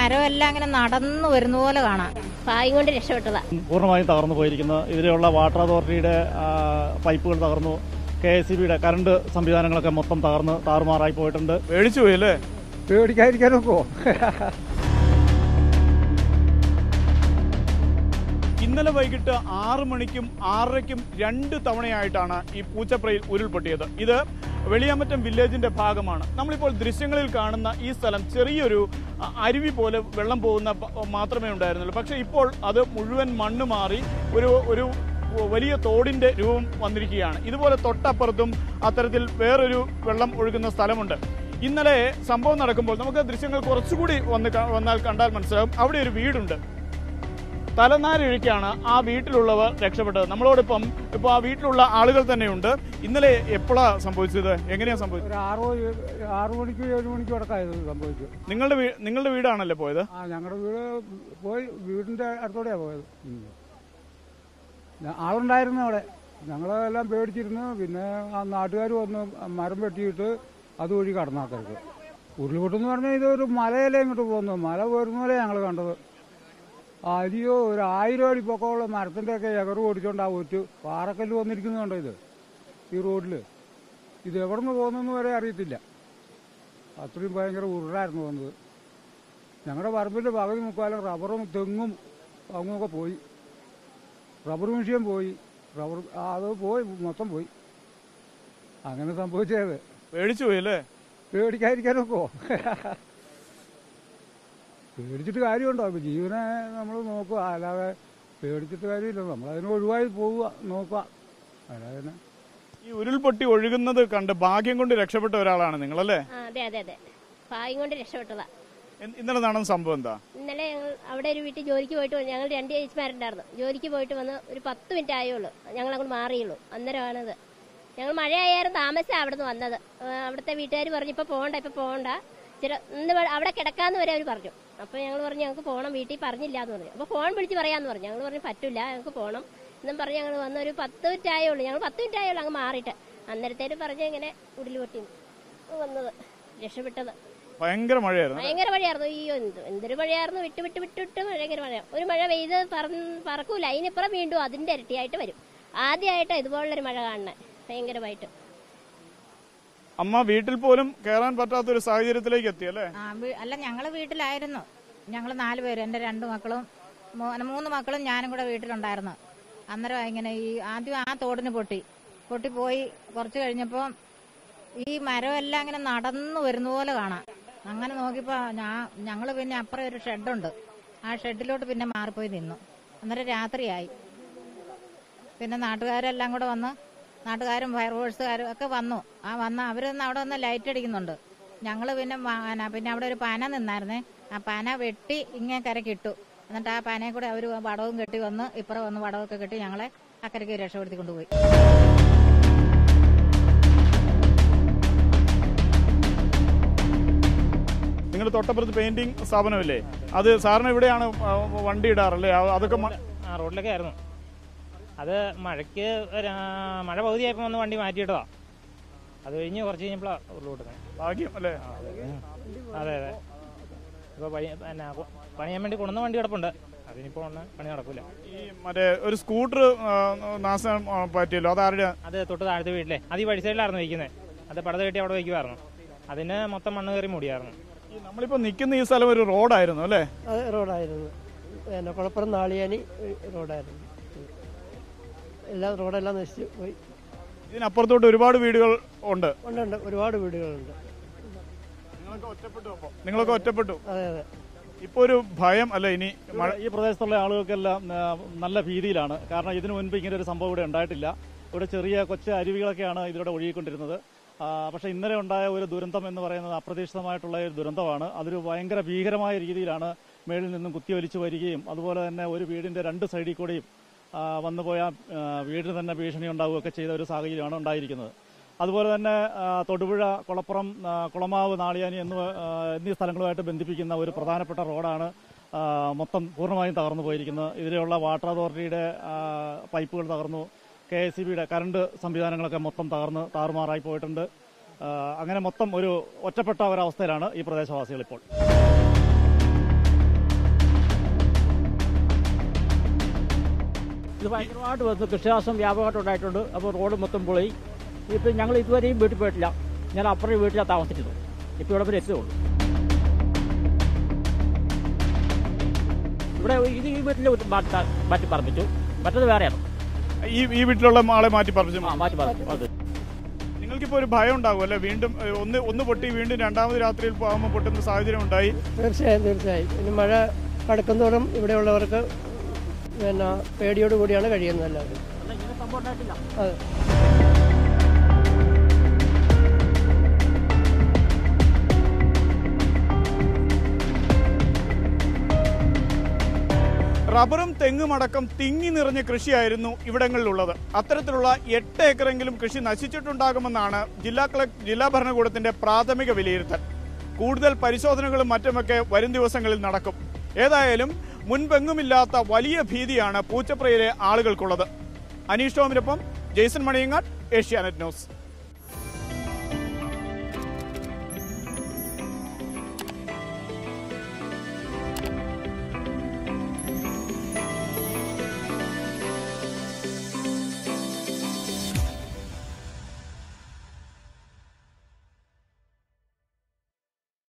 മരമെല്ലാം ഇങ്ങനെ നടന്നു വരുന്ന പോലെ കാണാം ഭാഗ്യം കൊണ്ട് രക്ഷപ്പെട്ടതാ പൂർണ്ണമായും തകർന്നു പോയിരിക്കുന്നത് ഇതിലെയുള്ള വാട്ടർ അതോറിറ്റിയുടെ ആ, പൈപ്പുകൾ തകർന്നു കെ എസ് സി ബിയുടെ കറണ്ട് സംവിധാനങ്ങളൊക്കെ മൊത്തം തകർന്ന് താറുമാറായി പോയിട്ടുണ്ട് പേടിച്ചു പോയി അല്ലേ പേടിക്കാതിരിക്കാനൊക്കോ ഇന്നലെ വൈകിട്ട് ആറ് മണിക്കും ആറരയ്ക്കും രണ്ട് തവണയായിട്ടാണ് ഈ പൂച്ചപ്രയിൽ ഉരുൾപൊട്ടിയത് ഇത് വെളിയാമറ്റം വില്ലേജിന്റെ ഭാഗമാണ് നമ്മളിപ്പോൾ ദൃശ്യങ്ങളിൽ കാണുന്ന ഈ സ്ഥലം ചെറിയൊരു അ, അരുവി പോലെ വെള്ളം പോകുന്ന പ- മാത്രമേ ഉണ്ടായിരുന്നുള്ളൂ പക്ഷേ ഇപ്പോൾ അത് മുഴുവൻ മണ്ണ് മാറി ഒരു ഒരു വലിയ തോടിന്റെ രൂപം വന്നിരിക്കുകയാണ് ഇതുപോലെ തൊട്ടപ്പുറത്തും അത്തരത്തിൽ വേറൊരു വെള്ളം ഒഴുകുന്ന സ്ഥലമുണ്ട് ഇന്നലെ സംഭവം നടക്കുമ്പോൾ നമുക്ക് ദൃശ്യങ്ങൾ കുറച്ചുകൂടി വന്ന് ക- വന്നാൽ കണ്ടാൽ മനസ്സിലാവും അവിടെ ഒരു വീടുണ്ട് തലനാരിഴയ്ക്കാണ് ആ വീട്ടിലുള്ളവർ രക്ഷപ്പെട്ടത് നമ്മളോടൊപ്പം ഇപ്പോൾ ആ വീട്ടിലുള്ള ആളുകൾ തന്നെയുണ്ട് ഇന്നലെ എപ്പോഴാ സംഭവിച്ചത് എങ്ങനെയാ സംഭവിച്ചത് ഒരു ആറ് മണി ആറ് മണിക്ക് ഏഴ് മണിക്ക് അടക്കമായത് സംഭവിച്ചു നിങ്ങളുടെ വീ- നിങ്ങളുടെ വീടാണല്ലേ പോയത് ആ ഞങ്ങളുടെ വീട് പോയി വീടിന്റെ അടുത്തോടെയാണ് പോയത് ഉം. ഞ- ആളുണ്ടായിരുന്നു അവിടെ ഞങ്ങളെല്ലാം പേടിച്ചിരുന്നു പിന്നെ ആ നാട്ടുകാർ വന്ന് മരം വെട്ടിയിട്ട് അതുവഴി കടന്നാക്കരുത് ഉരുൾപൊട്ടെന്ന് പറഞ്ഞാൽ ഇതൊരു മലയിലെ ഇങ്ങോട്ട് പോകുന്നു മല പോരുന്ന പോലെ ഞങ്ങൾ കണ്ടത് അരിയോ ഒരു ആയിരം അടി പൊക്കമുള്ള മരത്തിൻ്റെ ഒക്കെ എകറ് ഓടിച്ചോണ്ട് ആ ഒറ്റ പാറക്കല്ല് വന്നിരിക്കുന്നുണ്ടോ ഇത് ഈ റോഡിൽ ഇത് എവിടെ നിന്ന് പോകുന്നെന്ന് വരെ അറിയത്തില്ല അത്രയും ഭയങ്കര ഉരുളായിരുന്നു വന്നത് ഞങ്ങളുടെ പറമ്പിൻ്റെ പകുതി മുക്കാലും റബ്ബറും തെങ്ങും അങ്ങുമൊക്കെ പോയി റബ്ബർ മെഷീൻ പോയി റബ്ബർ ആ, അത് പോയി മൊത്തം പോയി അങ്ങനെ സംഭവിച്ചത് പേടിച്ചു പോയി അല്ലേ പേടിക്കാതിരിക്കാനൊക്കോ പേടിച്ചിട്ട് കാര്യമുണ്ടോ ഇപ്പം ജീവനെ നമ്മൾ നോക്കുക അല്ലാതെ പേടിച്ചിട്ട് കാര്യമില്ല നമ്മളതിന് ഒഴിവായി പോവുക നോക്കുക അല്ലാതെ തന്നെ ഈ ഉരുൾപൊട്ടി ഒഴുകുന്നത് കണ്ട് ഭാഗ്യം കൊണ്ട് രക്ഷപ്പെട്ട ഒരാളാണ് നിങ്ങളല്ലേ ആ അതെ അതെ അതെ ഭാഗ്യം കൊണ്ട് രക്ഷപ്പെട്ടതാ ഇ- ഇന്നലെ നടന്ന സംഭവം എന്താ ഇന്നലെ ഞങ്ങൾ അവിടെ ഒരു വീട്ടിൽ ജോലിക്ക് പോയിട്ട് വന്നു. ഞങ്ങൾ രണ്ട് ചേച്ചിമാരുണ്ടായിരുന്നു ജോലിക്ക് പോയിട്ട് വന്ന് ഒരു പത്ത് മിനിറ്റ് ആയുള്ളൂ ഞങ്ങൾ അങ്ങോട്ട് മാറിയുള്ളൂ അന്നേരമാണിത് ഞങ്ങൾ മഴയായാലും താമസിച്ചാണ് അവിടെ നിന്ന് വന്നത് ആ, അവിടുത്തെ വീട്ടുകാർ പറഞ്ഞു ഇപ്പൊ പോകണ്ട ഇപ്പൊ പോകണ്ട ചില ഇന്ന് വേ- അവിടെ കിടക്കാന്ന് വരെ അവർ പറഞ്ഞു അപ്പൊ ഞങ്ങൾ പറഞ്ഞു ഞങ്ങൾക്ക് പോകണം വീട്ടിൽ പറഞ്ഞില്ല എന്ന് പറഞ്ഞു അപ്പൊ ഫോൺ വിളിച്ച് പറയാന്ന് പറഞ്ഞു ഞങ്ങൾ പറഞ്ഞു പറ്റില്ല ഞങ്ങൾക്ക് പോകണം എന്നും പറഞ്ഞ് ഞങ്ങൾ വന്ന് ഒരു പത്ത് മിനിറ്റ് ആയുള്ളൂ ഞങ്ങൾ പത്ത് മിനിറ്റ് ആയുള്ളൂ അങ്ങ് മാറിയിട്ട് അന്നേരത്തേര് പറഞ്ഞ് ഇങ്ങനെ ഉരുളി പൊട്ടി വന്നത് രക്ഷപ്പെട്ടത് ഭയങ്കര മഴയായിരുന്നു ഭയങ്കര മഴയായിരുന്നു അയ്യോ എന്ത് എന്തൊരു മഴയായിരുന്നു വിട്ട് വിട്ട് വിട്ട് വിട്ട് ഭയങ്കര മഴ ഒരു മഴ പെയ്ത് പറന്ന് പറക്കൂല അതിനിപ്പുറം വീണ്ടും അതിന്റെ ഇരട്ടിയായിട്ട് വരും ആദ്യമായിട്ടാണ് ഇതുപോലുള്ളൊരു മഴ കാണുന്നത് ഭയങ്കരമായിട്ട് അമ്മ വീട്ടിൽ പോലും കയറാൻ പറ്റാത്ത ഒരു സാഹചര്യത്തിലേക്ക് എത്തി അല്ലേ ആ, വീ- അല്ല ഞങ്ങള് വീട്ടിലായിരുന്നു ഞങ്ങൾ നാല് പേര് എൻ്റെ രണ്ട് മക്കളും മൂ- മൂന്ന് മക്കളും ഞാനും കൂടെ വീട്ടിലുണ്ടായിരുന്നു അന്നേരം ഇങ്ങനെ ഈ ആദ്യം ആ തോടിന് പൊട്ടി പൊട്ടിപ്പോയി കുറച്ച് കഴിഞ്ഞപ്പോൾ ഈ മരമെല്ലാം ഇങ്ങനെ നടന്നു വരുന്ന പോലെ കാണാം അങ്ങനെ നോക്കിയപ്പോൾ ഞാൻ ഞങ്ങൾ പിന്നെ അപ്പുറം ഒരു ഷെഡുണ്ട് ആ ഷെഡിലോട്ട് പിന്നെ മാറിപ്പോയി നിന്നു അന്നേരം രാത്രിയായി പിന്നെ നാട്ടുകാരെല്ലാം കൂടെ വന്ന് നാട്ടുകാരും ഫയർഫോഴ്സുകാരും ഒക്കെ വന്നു ആ വന്ന് അവരൊന്ന് അവിടെ വന്ന് ലൈറ്റ് അടിക്കുന്നുണ്ട് ഞങ്ങൾ പിന്നെ വാ- ന- പിന്നെ അവിടെ ഒരു പന നിന്നായിരുന്നേ ആ പന വെട്ടി ഇങ്ങനെ കരക്കിട്ടു എന്നിട്ട് ആ പനയെ കൂടെ അവർ വടവും കെട്ടി വന്ന് ഇപ്പുറം വന്ന് വടവൊക്കെ കെട്ടി ഞങ്ങളെ അക്കരയ്ക്ക് രക്ഷപ്പെടുത്തി കൊണ്ടുപോയി നിങ്ങൾ തൊട്ടപ്പുറത്ത് പെയിന്റിംഗ് സ്ഥാപനമില്ലേ അത് സാറിന് ഇവിടെയാണ് ആ, വണ്ടി ഇടാറല്ലേ ആ, അതൊക്കെ മ- ആ റോഡിലൊക്കെ ആയിരുന്നു അത് മഴയ്ക്ക് ഒരു, ആ, മഴ പകുതിയായപ്പോൾ വന്ന് വണ്ടി മാറ്റിയിട്ടതാ അത് കഴിഞ്ഞ് കുറച്ച് കഴിഞ്ഞപ്പോഴാണ് ഉരുളോട്ടുന്നത് ഭാഗ്യം അല്ലേ അതെ അതെ ഇപ്പോൾ പണി പിന്നെ കൊ- പണിയാൻ വേണ്ടി കൊണ്ടുവന്ന വണ്ടി കിടപ്പുണ്ട് അതിനിപ്പോൾ ഒന്ന് പണി നടക്കൂല ഈ മറ്റേ ഒരു സ്കൂട്ടർ നാശം ആ, പറ്റിയല്ലോ അതാരുടെ അത് തൊട്ട് താഴത്തെ വീട്ടിലെ അത് ഈ വഴി സൈഡിലായിരുന്നു വയ്ക്കുന്നത് അത് പടത കെട്ടി അവിടെ വയ്ക്കുമായിരുന്നു അതിന് മൊത്തം മണ്ണ് കയറി മൂടിയായിരുന്നു ഈ നമ്മളിപ്പോ നിൽക്കുന്ന ഈ സ്ഥലം ഒരു റോഡായിരുന്നു അല്ലേ അത് റോഡായിരുന്നു പിന്നെ കുളപ്പുറം നാളിയാനി റോഡായിരുന്നു എല്ലാം റോഡെല്ലാം നശിച്ചു പോയി ഇതിനപ്പുറത്തോട്ട് ഒരുപാട് വീടുകൾ ഉണ്ട് ഉണ്ട് ഉണ്ട് ഒരുപാട് വീടുകളുണ്ട് നിങ്ങളൊക്കെ ഒറ്റപ്പെട്ടു അപ്പോ നിങ്ങളൊക്കെ ഒറ്റപ്പെട്ടു അതെ അതെ ഇപ്പൊ ഒരു ഭയം അല്ല ഇനി മഴ ഈ പ്രദേശത്തുള്ള ആളുകൾക്കെല്ലാം ആ, നല്ല ഭീതിയിലാണ് കാരണം ഇതിനു മുൻപ് ഇങ്ങനെ ഒരു സംഭവം ഇവിടെ ഉണ്ടായിട്ടില്ല ഇവിടെ ചെറിയ കൊച്ചു അരുവികളൊക്കെയാണ് ഇതിലൂടെ ഒഴുകിക്കൊണ്ടിരുന്നത് ആ, പക്ഷേ ഇന്നലെ ഉണ്ടായ ഒരു ദുരന്തം എന്ന് പറയുന്നത് അപ്രതീക്ഷിതമായിട്ടുള്ള ഒരു ദുരന്തമാണ് അതൊരു ഭയങ്കര ഭീകരമായ രീതിയിലാണ് മേളിൽ നിന്നും കുത്തിയൊലിച്ചു വരികയും അതുപോലെ തന്നെ ഒരു വീടിന്റെ രണ്ട് സൈഡിൽ കൂടെയും ആ, വന്നുപോയ ആ, വീടിന് തന്നെ ഭീഷണി ഉണ്ടാവുകയൊക്കെ ചെയ്ത ഒരു സാഹചര്യമാണ് ഉണ്ടായിരിക്കുന്നത് അതുപോലെ തന്നെ ആ, തൊടുപുഴ കുളപ്പുറം ആ, കുളമാവ് നാളിയാനി എന്നിവ ആ, എന്നീ സ്ഥലങ്ങളുമായിട്ട് ബന്ധിപ്പിക്കുന്ന ഒരു പ്രധാനപ്പെട്ട റോഡാണ് ആ, മൊത്തം പൂർണ്ണമായും തകർന്നു പോയിരിക്കുന്നത് ഇതിലുള്ള വാട്ടർ അതോറിറ്റിയുടെ ആ, പൈപ്പുകൾ തകർന്നു കെ എസ് സി ബിയുടെ കറണ്ട് സംവിധാനങ്ങളൊക്കെ മൊത്തം തകർന്ന് താറുമാറായി പോയിട്ടുണ്ട് ആ, അങ്ങനെ മൊത്തം ഒരു ഒറ്റപ്പെട്ട ഒരവസ്ഥയിലാണ് ഈ പ്രദേശവാസികൾ ഇപ്പോൾ ഇത് ഭയങ്കരമായിട്ട് വന്നു കൃഷിനാശം വ്യാപകമായിട്ട് ഉണ്ടായിട്ടുണ്ട് അപ്പോൾ റോഡ് മൊത്തം പൊളി ഇപ്പം ഞങ്ങൾ ഇതുവരെയും വീട്ടിൽ പോയിട്ടില്ല ഞാൻ അപ്പുറം വീട്ടിലാണ് താമസിച്ചത് ഇപ്പോൾ ഇവിടെ വരെ എത്തിയതുള്ളൂ ഇവിടെ ഇത് ഈ വീട്ടിൽ മാറ്റി മാറ്റി പറപ്പിച്ചു മറ്റത് വേറെയാണ് ഈ ഈ വീട്ടിലുള്ള ആളെ മാറ്റി പറിച്ചു ആ മാറ്റി പറപ്പിച്ചു അത് നിങ്ങൾക്കിപ്പോ ഒരു ഭയം ഉണ്ടാകും അല്ലെ വീണ്ടും ഏ, ഒന്ന് ഒന്ന് പൊട്ടി വീണ്ടും രണ്ടാമത് രാത്രിയിൽ പോകുമ്പോൾ പൊട്ടുന്ന സാഹചര്യം ഉണ്ടായി തീർച്ചയായും തീർച്ചയായും ഇനി മഴ കടക്കുന്നതോറും ഇവിടെയുള്ളവർക്ക് പിന്നെ പേടിയോടുകൂടിയാണ് കഴിയുന്നത് എല്ലാവരും ഇങ്ങനെ സംഭവം ഉണ്ടായിട്ടില്ല അതെ റബ്ബറും തെങ്ങും അടക്കം തിങ്ങി നിറഞ്ഞ കൃഷിയായിരുന്നു ഇവിടങ്ങളിലുള്ളത് അത്തരത്തിലുള്ള എട്ട് ഏക്കറെങ്കിലും കൃഷി നശിച്ചിട്ടുണ്ടാകുമെന്നാണ് ജില്ലാ കളക്ടർ ജില്ലാ ഭരണകൂടത്തിന്റെ പ്രാഥമിക വിലയിരുത്തൽ കൂടുതൽ പരിശോധനകളും മറ്റുമൊക്കെ വരും ദിവസങ്ങളിൽ നടക്കും ഏതായാലും മുൻപെങ്ങുമില്ലാത്ത വലിയ ഭീതിയാണ് പൂച്ചപ്രയിലെ ആളുകൾക്കുള്ളത് അനീഷ് ടോമിനൊപ്പം ജെയ്സൺ മണിയങ്ങാട് ഏഷ്യാനെറ്റ് ന്യൂസ്